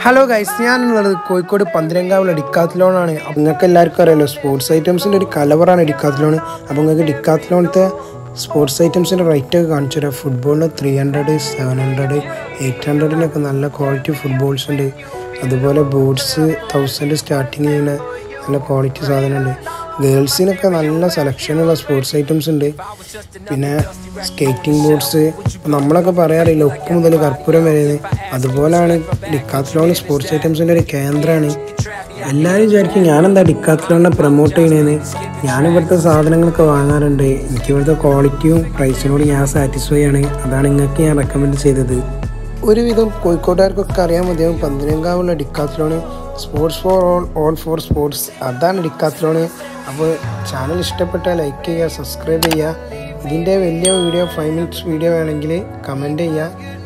hello guys ഞാനുള്ളത് കോഴിക്കോട് പന്തിരങ്കാവുള്ള ഡിക്കാത്ലോണാണ് അപ്പോൾ നിങ്ങൾക്ക് എല്ലാവർക്കും അറിയാലോ സ്പോർട്സ് ഐറ്റംസിൻ്റെ ഒരു കലവറാണ് ഡിക്കാത്ലോൺ അപ്പോൾ നിങ്ങൾക്ക് ഡിക്കാത്ലോണത്തെ സ്പോർട്സ് ഐറ്റംസിൻ്റെ റേറ്റ് ഒക്കെ കാണിച്ചു തരാം ഫുട്ബോളിന് three hundred seven hundred eight ഹൺഡ്രഡിനൊക്കെ നല്ല ക്വാളിറ്റി ഫുട്ബോൾസ് ഉണ്ട് അതുപോലെ ബൂട്ട്സ് തൗസൻഡ് സ്റ്റാർട്ടിങ് ചെയ്യുന്ന നല്ല ക്വാളിറ്റി സാധനമുണ്ട് ഗേൾസിനൊക്കെ നല്ല സെലക്ഷനുള്ള സ്പോർട്സ് ഐറ്റംസ് ഉണ്ട് പിന്നെ സ്കേറ്റിംഗ് ബോർഡ്സ് നമ്മളൊക്കെ പറയാറില്ല ഉപ്പ് മുതൽ കർപ്പൂരം വരെ അതുപോലെയാണ് ഡിക്കാത്ലോൺ സ്പോർട്സ് ഐറ്റംസിൻ്റെ ഒരു കേന്ദ്രമാണ് എല്ലാവരും വിചാരിക്കും ഞാനെന്താ ഡിക്കാത്ലോണിനെ പ്രൊമോട്ട് ചെയ്യണേന്ന് ഞാനിവിടുത്തെ സാധനങ്ങളൊക്കെ വാങ്ങാറുണ്ട് എനിക്ക് ഇവിടുത്തെ ക്വാളിറ്റിയും പ്രൈസിനോട് ഞാൻ സാറ്റിസ്ഫൈ ആണ് അതാണ് നിങ്ങൾക്ക് ഞാൻ റെക്കമെൻഡ് ചെയ്തത് ഒരുവിധം കോഴിക്കോട്ടുകാർക്കൊക്കെ അറിയാൻ മതിയാവും പന്തനങ്കാവുള്ള Decathlon sports for all all for sports അതാണ് ഡിക്കാത്ലോണ് അപ്പോൾ ചാനൽ ഇഷ്ടപ്പെട്ടാൽ ലൈക്ക് ചെയ്യുക സബ്സ്ക്രൈബ് ചെയ്യുക ഇതിൻ്റെ വലിയ വീഡിയോ ഫൈവ് മിനിറ്റ്സ് വീഡിയോ വേണമെങ്കിൽ കമൻറ്റ് ചെയ്യുക